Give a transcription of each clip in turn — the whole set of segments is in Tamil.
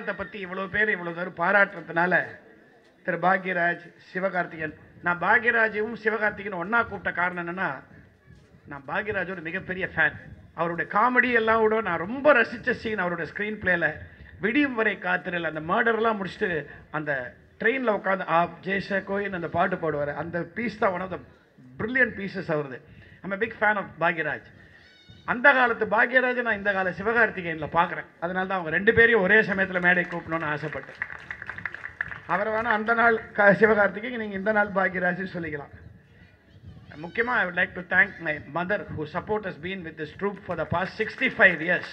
நாடகத்தை பற்றி இவ்வளோ பேர் இவ்வளோ தூரம் பாராட்டுறதுனால திரு பாக்யராஜ் சிவகார்த்திகேயன் நான் பாக்யராஜையும் சிவகார்த்திகேயன் ஒன்றா கூப்பிட்ட காரணம் என்னென்னா நான் பாக்யராஜோட மிகப்பெரிய ஃபேன் அவருடைய காமெடி எல்லாம் விட நான் ரொம்ப ரசித்த சீன் அவருடைய ஸ்க்ரீன் பிளேல விடியும் வரை காத்திரல் அந்த மர்டர்லாம் முடிச்சுட்டு அந்த ட்ரெயினில் உட்காந்து ஆ ஜெய்ஷ கோயின் அந்த பாட்டு பாடுவார் அந்த பீஸ் தான் one of the brilliant pieces அவருது I'm big fan of Bhagyaraj அந்த காலத்து பாக்யராஜை நான் இந்த கால சிவகார்த்திகேயனில் பார்க்குறேன் அதனால தான் அவங்க ரெண்டு பேரையும் ஒரே சமயத்தில் மேடை கூப்பிடணும்னு ஆசைப்பட்டேன் அவரை வேணால் அந்த நாள் க சிவகார்த்திகேயன் நீங்கள் இந்த நாள் பாக்யராஜ் சொல்லிக்கலாம் முக்கியமாக I would like to thank my mother who support has been with this troupe for the past sixty five years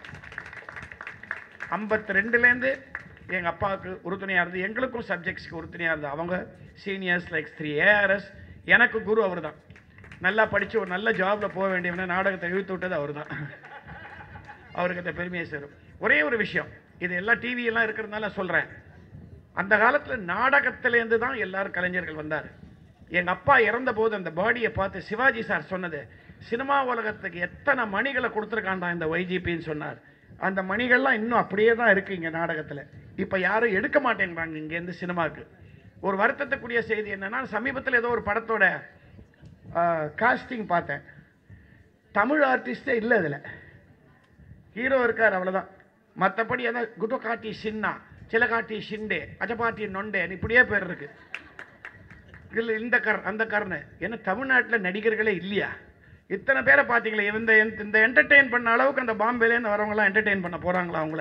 ஐம்பத்தி ரெண்டுலேருந்து எங்கள் அப்பாவுக்கு உறுதுணையாக இருந்து எங்களுக்கும் சப்ஜெக்ட்ஸ்க்கு உறுதுணையாக இருந்து அவங்க சீனியர்ஸ் லைக் த்ரீ ஏஆர்எஸ் எனக்கு குரு அவர் தான் நல்லா படித்து ஒரு நல்ல ஜாபில் போக வேண்டியவன நாடகத்தை இழுத்து விட்டது அவர் தான் அவருக்கு அந்த பெருமையை சேரும் ஒரே ஒரு விஷயம் இது எல்லாம் டிவியெல்லாம் இருக்கிறதுனால சொல்கிறேன் அந்த காலத்தில் நாடகத்திலேருந்து தான் எல்லாரும் கலைஞர்கள் வந்தார் எங்கள் அப்பா இறந்தபோது அந்த பாடியை பார்த்து சிவாஜி சார் சொன்னது சினிமா உலகத்துக்கு எத்தனை மணிகளை கொடுத்துருக்காண்டா இந்த ஒய்ஜிபின்னு சொன்னார் அந்த மணிகள்லாம் இன்னும் அப்படியே தான் இருக்குது இங்கே நாடகத்தில் இப்போ யாரும் எடுக்க மாட்டேங்கிறாங்க இங்கேருந்து சினிமாவுக்கு ஒரு வருத்தத்துக்குரிய செய்தி என்னன்னா சமீபத்தில் ஏதோ ஒரு படத்தோட காஸ்டிங் பார்த்தேன் தமிழ் ஆர்டிஸ்டே இல்லை அதில் ஹீரோ இருக்கார் அவ்வளோதான் மற்றபடி அதான் குட்டகாட்டி சின்னா சிலகாட்டி ஷிண்டே அஜபாட்டி நொண்டே இப்படியே பேர் இருக்கு இல்லை இந்த கர் அந்த கர்னு ஏன்னா தமிழ்நாட்டில் நடிகர்களே இல்லையா இத்தனை பேரை பார்த்தீங்களே இந்த இந்த என்டர்டெயின் பண்ண அளவுக்கு அந்த பாம்பேலேருந்து வரவங்களாம் என்டர்டெயின் பண்ண போகிறாங்களா அவங்கள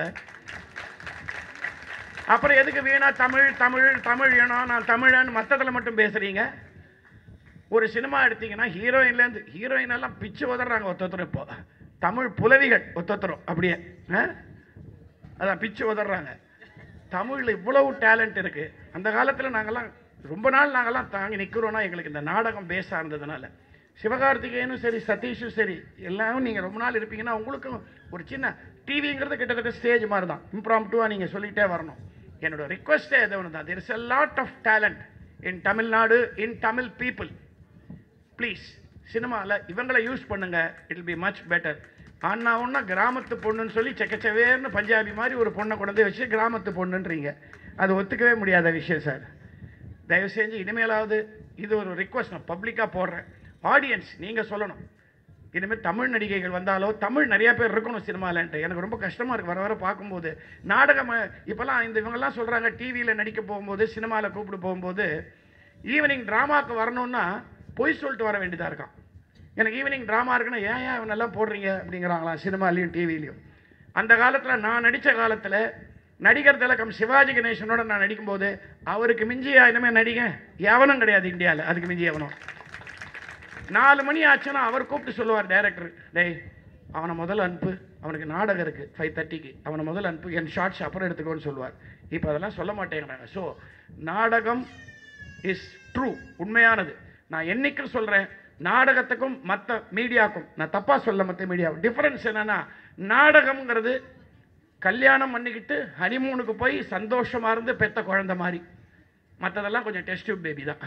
அப்புறம் எதுக்கு வீணா தமிழ் தமிழ் தமிழ் ஏனோ நான் தமிழன்னு மற்றதில் மட்டும் பேசுகிறீங்க ஒரு சினிமா எடுத்தீங்கன்னா ஹீரோயின்லேருந்து ஹீரோயின் எல்லாம் பிச்சு உதறாங்க ஒருத்தரும் இப்போ தமிழ் புலவிகள் ஒருத்தரும் அப்படியே ஆ? அதான் பிச்சு உதறாங்க தமிழில் இவ்வளவு டேலண்ட் இருக்கு அந்த காலத்தில் நாங்கெல்லாம் ரொம்ப நாள் நாங்கெல்லாம் தாங்கி நிற்கிறோன்னா எங்களுக்கு இந்த நாடகம் பேஸாக இருந்ததுனால சிவகார்த்திகேயனும் சரி சதீஷும் சரி எல்லாரும் நீங்கள் ரொம்ப நாள் இருப்பீங்கன்னா உங்களுக்கும் ஒரு சின்ன டிவிங்கிறது கிட்டத்தட்ட ஸ்டேஜ் மாதிரி தான் இம்ப்ராம்டுவாக நீங்கள் சொல்லிகிட்டே வரணும் என்னோட ரிக்வஸ்ட்டே எது ஒன்று தான் there is a lot of talent in Tamil Nadu in Tamil people please சினிமாவில் இவங்களை யூஸ் பண்ணுங்க இட் பி மச் பெட்டர் அண்ணா ஒன்றா கிராமத்து பொண்ணுன்னு சொல்லி செக்கச்சவேர்னு பஞ்சாபி மாதிரி ஒரு பொண்ணை கொண்டு வந்து வச்சு கிராமத்து பொண்ணுன்றீங்க அது ஒத்துக்கவே முடியாத விஷயம் சார் தயவு செஞ்சு இனிமேலாவது இது ஒரு ரிக்வஸ்ட் நான் பப்ளிக்காக போடுறேன் ஆடியன்ஸ் நீங்கள் சொல்லணும் இனிமேல் தமிழ் நடிகைகள் வந்தாலோ தமிழ் நிறைய பேர் இருக்கணும் சினிமாலன்ட்டு எனக்கு ரொம்ப கஷ்டமாக இருக்குது வர வர பார்க்கும்போது நாடகம் இப்போல்லாம் இந்த இவங்கெல்லாம் சொல்கிறாங்க டிவியில் நடிக்க போகும்போது சினிமாவில் கூப்பிட்டு போகும்போது ஈவினிங் ட்ராமாவுக்கு வரணும்னா பொய் சொல்லிட்டு வர வேண்டியதாக இருக்கான் எனக்கு ஈவினிங் ட்ராமா இருக்குன்னா ஏன் ஏன் இவனெல்லாம் போடுறீங்க அப்படிங்கிறாங்களாம் சினிமாலையும் டிவிலையும் அந்த காலத்தில் நான் நடித்த காலத்தில் நடிகர் திலகம் சிவாஜி கணேசனோட நான் நடிக்கும்போது அவருக்கு மிஞ்சியா இனிமேல் நடிக எவனும் கிடையாது இந்தியாவில் அதுக்கு மிஞ்சி எவனும் நாலு மணி ஆச்சுன்னா அவர் கூப்பிட்டு சொல்லுவார் டைரக்டர் டேய் அவனை முதல்ல அனுப்பு அவனுக்கு நாடகம் இருக்குது ஃபைவ் தேர்ட்டிக்கு அவனை முதல்ல அனுப்பு என் ஷார்ட்ஸ் அப்புறம் எடுத்துக்கோன்னு சொல்லுவார் இப்போ அதெல்லாம் சொல்ல மாட்டேங்கிறாங்க ஸோ நாடகம் இஸ் ட்ரூ உண்மையானது நான் என்னைக்கு சொல்கிறேன் நாடகத்துக்கும் மற்ற மீடியாவுக்கும் நான் தப்பாக சொல்ல மற்ற மீடியா டிஃப்ரென்ஸ் என்னன்னா நாடகம்ங்கிறது கல்யாணம் பண்ணிக்கிட்டு ஹனிமூனுக்கு போய் சந்தோஷமாக இருந்து பெத்த குழந்தை மாதிரி மற்றதெல்லாம் கொஞ்சம் டெஸ்ட் டியூப் பேபி தான்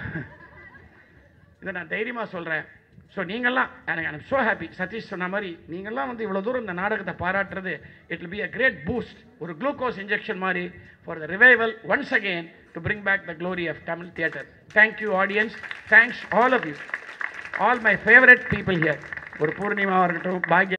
இதை நான் தைரியமாக சொல்கிறேன் ஸோ நீங்கள்லாம் எனக்கு ஐம் ஸோ ஹாப்பி சதீஷ் சொன்ன மாதிரி நீங்கள்லாம் வந்து இவ்வளோ தூரம் இந்த நாடகத்தை பாராட்டுறது it will be a great boost ஒரு குளுக்கோஸ் இன்ஜெக்ஷன் மாதிரி for the revival once again to bring back the glory of Tamil theatre thank you audience thanks all of you all my favourite people here ஒரு பூர்ணிமாவாக இருக்கட்டும் பாக்ய